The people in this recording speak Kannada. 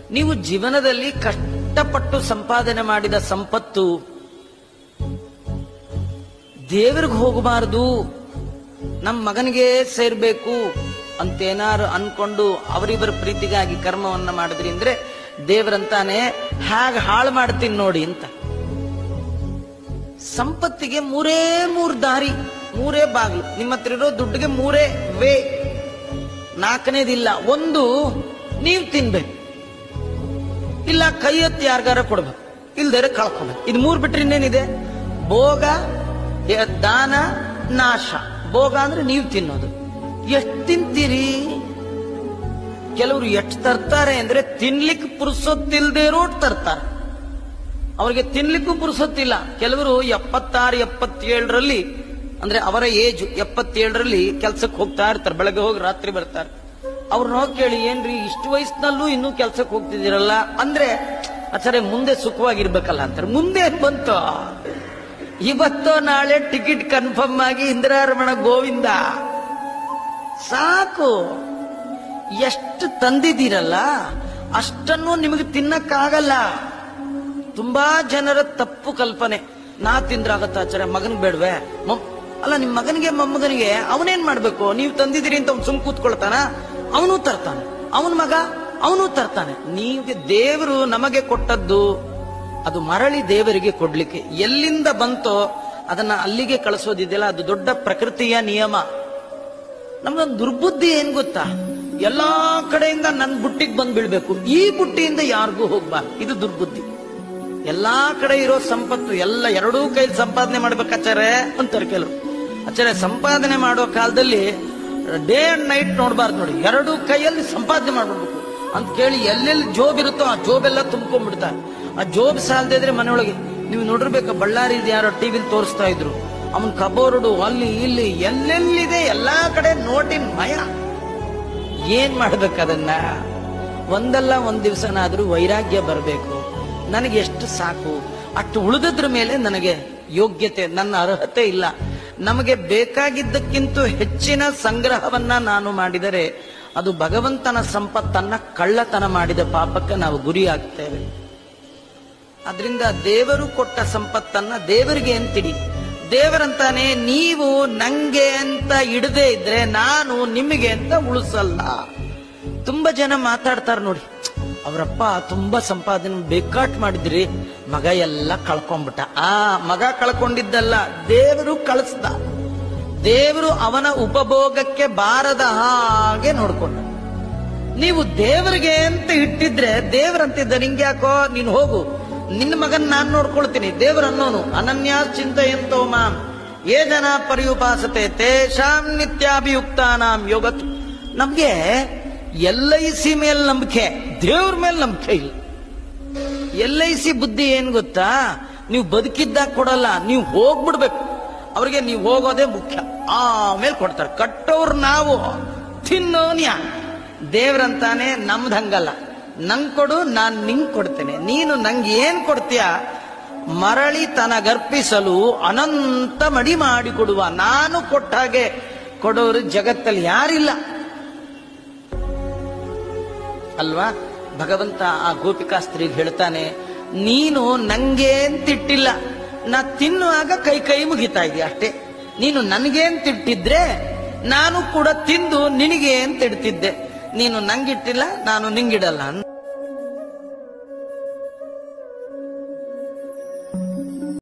ನೀವು ಜೀವನದಲ್ಲಿ ಕಷ್ಟಪಟ್ಟು ಸಂಪಾದನೆ ಮಾಡಿದ ಸಂಪತ್ತು ದೇವರಿಗೆ ಹೋಗಬಾರದು ನಮ್ಮ ಮಗನಿಗೆ ಸೇರ್ಬೇಕು ಅಂತೇನಾರು ಅನ್ಕೊಂಡು ಅವರಿಬ್ಬರ ಪ್ರೀತಿಗಾಗಿ ಕರ್ಮವನ್ನ ಮಾಡಿದ್ರಿ ಅಂದ್ರೆ ದೇವರಂತಾನೆ ಹಾಗೆ ಹಾಳು ಮಾಡ್ತೀನಿ ನೋಡಿ ಅಂತ ಸಂಪತ್ತಿಗೆ ಮೂರೇ ಮೂರು ದಾರಿ ಮೂರೇ ಬಾಗಿಲು ನಿಮ್ಮ ಹತ್ರ ಇರೋ ದುಡ್ಡಿಗೆ ಮೂರೇ ವೇ ನಾಲ್ಕನೇದಿಲ್ಲ ಒಂದು ನೀವು ತಿನ್ಬೇಕು ಇಲ್ಲ ಕೈ ಎತ್ತಿ ಯಾರಿಗಾರ ಕೊಡ್ಬೇಕು ಇಲ್ದರೆ ಕಳ್ಕೊಬೇಕು ಇದು ಮೂರ್ ಬಿಟ್ರೆ ಇನ್ನೇನಿದೆ ಭೋಗ ಯ- ದಾನ ನಾಶ ಭೋಗ ಅಂದ್ರೆ ನೀವು ತಿನ್ನೋದು ಎಷ್ಟು ತಿಂತೀರಿ ಕೆಲವರು ಎಷ್ಟು ತರ್ತಾರೆ ಅಂದ್ರೆ ತಿನ್ಲಿಕ್ಕೆ ಪುರುಸೊತ್ತಿಲ್ದೇ ಇರೋಟ್ ತರ್ತಾರೆ ಅವ್ರಿಗೆ ತಿನ್ಲಿಕ್ಕೂ ಪುರುಸೊತ್ತಿಲ್ಲ ಕೆಲವರು ಎಪ್ಪತ್ತಾರು ಎಪ್ಪತ್ತೇಳರಲ್ಲಿ ಅಂದ್ರೆ ಅವರ ಏಜ್ ಎಪ್ಪತ್ತೇಳರಲ್ಲಿ ಕೆಲ್ಸಕ್ಕೆ ಹೋಗ್ತಾ ಇರ್ತಾರೆ ಬೆಳಗ್ಗೆ ಹೋಗಿ ರಾತ್ರಿ ಬರ್ತಾರೆ ಅವ್ರನ್ನ ಹೋಗಿ ಕೇಳಿ ಏನ್ರಿ ಇಷ್ಟು ವಯಸ್ಸಿನಲ್ಲೂ ಇನ್ನೂ ಕೆಲ್ಸಕ್ಕೆ ಹೋಗ್ತಿದ್ದೀರಲ್ಲ ಅಂದ್ರೆ ಆಚಾರೆ ಮುಂದೆ ಸುಖವಾಗಿರ್ಬೇಕಲ್ಲ ಅಂತಾರೆ ಮುಂದೆ ಏನ್ ಬಂತು ಇವತ್ತೋ ನಾಳೆ ಟಿಕೆಟ್ ಕನ್ಫರ್ಮ್ ಆಗಿ ಇಂದಿರಾರಮಣ ಗೋವಿಂದ ಸಾಕು ಎಷ್ಟು ತಂದಿದ್ದೀರಲ್ಲ ಅಷ್ಟನ್ನು ನಿಮಗೆ ತಿನ್ನಕ್ಕಾಗಲ್ಲ ತುಂಬಾ ಜನರ ತಪ್ಪು ಕಲ್ಪನೆ ನಾ ತಿಂದ್ರಾಗತ್ತ ಆಚಾರ ಮಗನಿಗೆ ಬೇಡ್ವೆ ಮಮ್- ಅಲ್ಲ ನಿಮ್ ಮಗನಿಗೆ ಮೊಮ್ಮಗನಿಗೆ ಅವನೇನ್ ಮಾಡ್ಬೇಕು ನೀವು ತಂದಿದ್ದೀರಿ ಅಂತ ಅವ್ನು ಸುಮ್ ಕೂತ್ಕೊಳ್ತಾನ ಅವನು ತರ್ತಾನೆ ಅವನ ಮಗ ಅವನು ತರ್ತಾನೆ ನೀವು ದೇವರು ನಮಗೆ ಕೊಟ್ಟದ್ದು ಅದು ಮರಳಿ ದೇವರಿಗೆ ಕೊಡ್ಲಿಕ್ಕೆ ಎಲ್ಲಿಂದ ಬಂತೋ ಅದನ್ನ ಅಲ್ಲಿಗೆ ಕಳಿಸೋದಿದೆಯಲ್ಲ ಅದು ದೊಡ್ಡ ಪ್ರಕೃತಿಯ ನಿಯಮ ನಮ್ದೊಂದು ದುರ್ಬುದ್ಧಿ ಏನ್ ಗೊತ್ತಾ ಎಲ್ಲಾ ಕಡೆಯಿಂದ ನನ್ ಬುಟ್ಟಿಗೆ ಬಂದ್ ಬೀಳ್ಬೇಕು ಈ ಬುಟ್ಟಿಯಿಂದ ಯಾರಿಗೂ ಹೋಗ್ಬಾರ್ದು ಇದು ದುರ್ಬುದ್ಧಿ ಎಲ್ಲಾ ಕಡೆ ಇರೋ ಸಂಪತ್ತು ಎಲ್ಲ ಎರಡೂ ಕೈಲಿ ಸಂಪಾದನೆ ಮಾಡ್ಬೇಕಾಚಾರೆ ಅಂತಾರೆ ಕೆಲವರು ಆಚಾರ್ಯ ಸಂಪಾದನೆ ಮಾಡೋ ಕಾಲದಲ್ಲಿ ಡೇ ಅಂಡ್ ನೈಟ್ ನೋಡ್ಬಾರ್ದು ನೋಡಿ ಎರಡೂ ಕೈಯಲ್ಲಿ ಸಂಪಾದನೆ ಮಾಡ್ಬಿಡ್ಬೇಕು ಅಂತ ಕೇಳಿ ಎಲ್ಲೆಲ್ಲಿ ಜೋಬ್ ಇರುತ್ತೋ ಆ ಜೋಬ್ ಎಲ್ಲ ತುಂಬ್ಕೊಂಡ್ಬಿಡ್ತಾರೆ ಆ ಜೋಬ್ ಸಾಲದೇ ಇದ್ರೆ ಮನೆಯೊಳಗೆ ನೀವು ನೋಡಿರ್ಬೇಕು ಬಳ್ಳಾರಿ ಯಾರೋ ಟಿವಿಲಿ ತೋರಿಸ್ತಾ ಇದ್ರು ಅವನ್ ಕಬೋರ್ಡು ಅಲ್ಲಿ ಇಲ್ಲಿ ಎಲ್ಲೆಲ್ಲಿದೆ ಎಲ್ಲಾ ಕಡೆ ನೋಟಿನ ಮಯ ಏನ್ ಮಾಡ್ಬೇಕು ಅದನ್ನ ಒಂದಲ್ಲ ಒಂದ್ ದಿವಸನಾದ್ರೂ ವೈರಾಗ್ಯ ಬರಬೇಕು ನನಗೆ ಎಷ್ಟು ಸಾಕು ಅಷ್ಟು ಉಳಿದದ್ರ ಮೇಲೆ ನನಗೆ ಯೋಗ್ಯತೆ ನನ್ನ ಅರ್ಹತೆ ಇಲ್ಲ ನಮಗೆ ಬೇಕಾಗಿದ್ದಕ್ಕಿಂತ ಹೆಚ್ಚಿನ ಸಂಗ್ರಹವನ್ನ ನಾನು ಮಾಡಿದರೆ ಅದು ಭಗವಂತನ ಸಂಪತ್ತನ್ನ ಕಳ್ಳತನ ಮಾಡಿದ ಪಾಪಕ್ಕೆ ನಾವು ಗುರಿಯಾಗ್ತೇವೆ ಅದರಿಂದ ದೇವರು ಕೊಟ್ಟ ಸಂಪತ್ತನ್ನ ದೇವರಿಗೆ ಅಂತಿಡಿ ದೇವರಂತಾನೆ ನೀವು ನಂಗೆ ಅಂತ ಇಡದೆ ಇದ್ರೆ ನಾನು ನಿಮಗೆ ಅಂತ ಉಳಿಸಲ್ಲ ತುಂಬಾ ಜನ ಮಾತಾಡ್ತಾರೆ ನೋಡಿ ಅವರಪ್ಪ ತುಂಬಾ ಸಂಪಾದನೆ ಬೇಕಾಟ್ ಮಾಡಿದ್ರಿ ಮಗ ಎಲ್ಲ ಕಳ್ಕೊಂಡ್ಬಿಟ್ಟ ಆ ಮಗ ಕಳ್ಕೊಂಡಿದ್ದಲ್ಲ ದೇವರು ಕಳಿಸ್ದ ದೇವರು ಅವನ ಉಪಭೋಗಕ್ಕೆ ಬಾರದ ಹಾಗೆ ನೋಡ್ಕೊಂಡ ನೀವು ದೇವರಿಗೆ ಅಂತ ಇಟ್ಟಿದ್ರೆ ದೇವರಂತಿದ್ದ ನಿಂಗೆ ಯಾಕೋ ನೀನು ಹೋಗು ನಿನ್ನ ಮಗನ್ ನಾನ್ ನೋಡ್ಕೊಳ್ತೀನಿ ದೇವ್ರ ಅನ್ನೋನು ಅನನ್ಯ ಚಿಂತೆಯಂತೋ ಮಾಂ ಏ ಜನ ಪರ್ಯುಪಾಸತೆ ತೇಷಾಂ ನಿತ್ಯಾಭಿಯುಕ್ತಾನಾಂ ಯೋಗತ್ ನಮ್ಗೆ ಎಲ್ ಐ ಸಿ ಮೇಲೆ ನಂಬಿಕೆ ದೇವ್ರ ಮೇಲೆ ನಂಬಿಕೆ ಇಲ್ಲ ಎಲ್ ಐ ಸಿ ಬುದ್ಧಿ ಏನ್ ಗೊತ್ತಾ ನೀವು ಬದುಕಿದ್ದಾಗ ಕೊಡಲ್ಲ ನೀವು ಹೋಗ್ಬಿಡ್ಬೇಕು ಅವ್ರಿಗೆ ನೀವು ಹೋಗೋದೇ ಮುಖ್ಯ ಆಮೇಲೆ ಕೊಡ್ತಾರೆ ಕಟ್ಟೋರ್ ನಾವು ತಿನ್ನೋನ್ಯಾ ದೇವ್ರಂತಾನೆ ನಮ್ದ್ ಹಂಗಲ್ಲ ನಂಗ್ ಕೊಡು ನಾನ್ ನಿಂಗ್ ಕೊಡ್ತೇನೆ ನೀನು ನಂಗೆ ಏನ್ ಕೊಡ್ತೀಯ ಮರಳಿ ತನಗರ್ಪಿಸಲು ಅನಂತ ಮಡಿ ಮಾಡಿಕೊಡುವ ನಾನು ಕೊಟ್ಟ ಹಾಗೆ ಕೊಡೋರು ಜಗತ್ತಲ್ಲಿ ಯಾರಿಲ್ಲ ಅಲ್ವಾ ಭಗವಂತ ಆ ಗೋಪಿಕಾ ಸ್ತ್ರೀಗೆ ಹೇಳ್ತಾನೆ ನೀನು ನಂಗೆ ಅಂತಿಟ್ಟಿಲ್ಲ ನಾ ತಿನ್ನುವಾಗ ಕೈ ಕೈ ಮುಗಿತಾ ಇದೆಯಾ ಅಷ್ಟೇ ನೀನು ನನಗೆ ಅಂತಿಟ್ಟಿದ್ರೆ ನಾನು ಕೂಡ ತಿಂದು ನಿನಗೆ ಅಂತ ಇಡ್ತಿದ್ದೆ ನೀನು ನಂಗಿಟ್ಟಿಲ್ಲ ನಾನು ನಿಂಗಿಡಲ್ಲ ಅಂತ